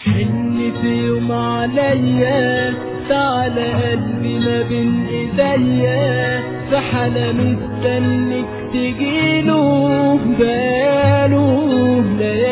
حن في يوم عليا تعالى قلبي ما بين ايديا في حالة مستنك تجيله باله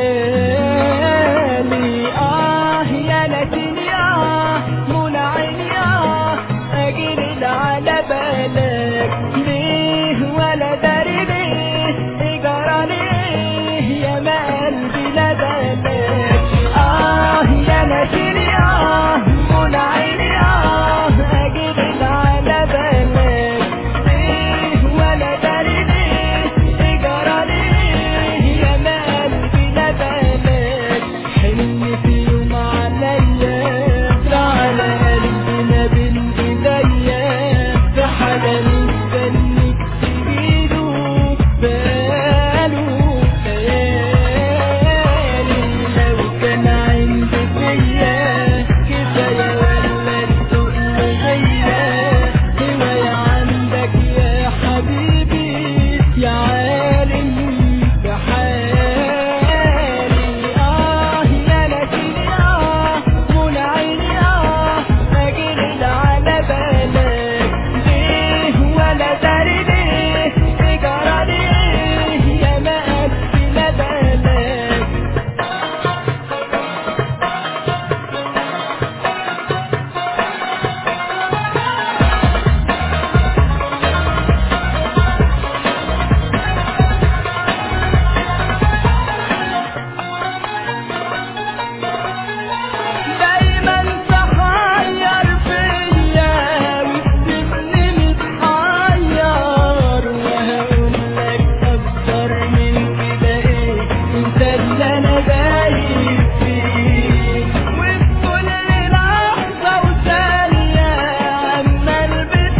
ليالي اه يا لكني اه منى عيني اه اجري على بالك ليه ولا داري ليه اجرى ليه يا ما قلبي لا بالك اه يا لكني اه منى عيني اه اجري على بالك ليه ولا داري ليه اجرى ليه يا ما قلبي لا بالك حن في يوم عليا تعالى قلبي ما بين ايديا في حدا مستنيك تجيله باله ليالي لو كان عندي فيا كفاية ولا السوق غيا هواية عندك يا حبيبي يا عالم بحالي اه يا لكني اه منى عيني اه اجري على بالك ليه ولا داري ليه اجرى ليه يا ما قلبي لا بالك دايما تحير فيا وتسيبني متحير وهقول لك اكتر من كده ايه انت اللي انا باين فيه وفي كل لحظه وثانيه عمال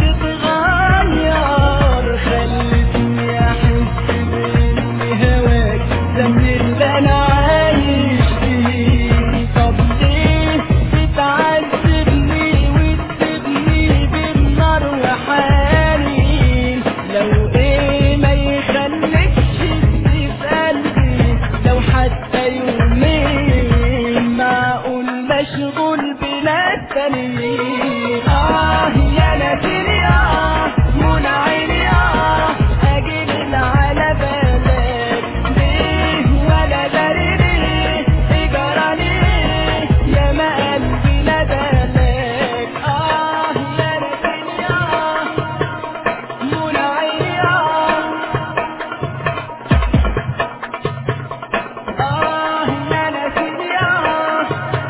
بتتغير خلتني احس باني هواك زي اللي انا عايش فيه طب ليه بتعذبني وتسيبني بالنار وحالي لو ايه ما يخليكش في قلبي لو حتى يومين معقول مشغول بناس تانيين اه يا لكني اه منى عيني اه اجيب على بالك ليه ولا داري ليه اجرى ليه يا ما قلبي ندالك اه يا لكني اه منى عيني اه آه يا لكني آه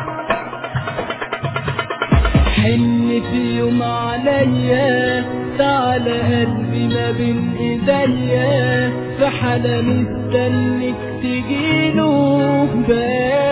حن في يوم عليا تعالى قلبي ما بين ايديا في حالة مستنك تجيله باله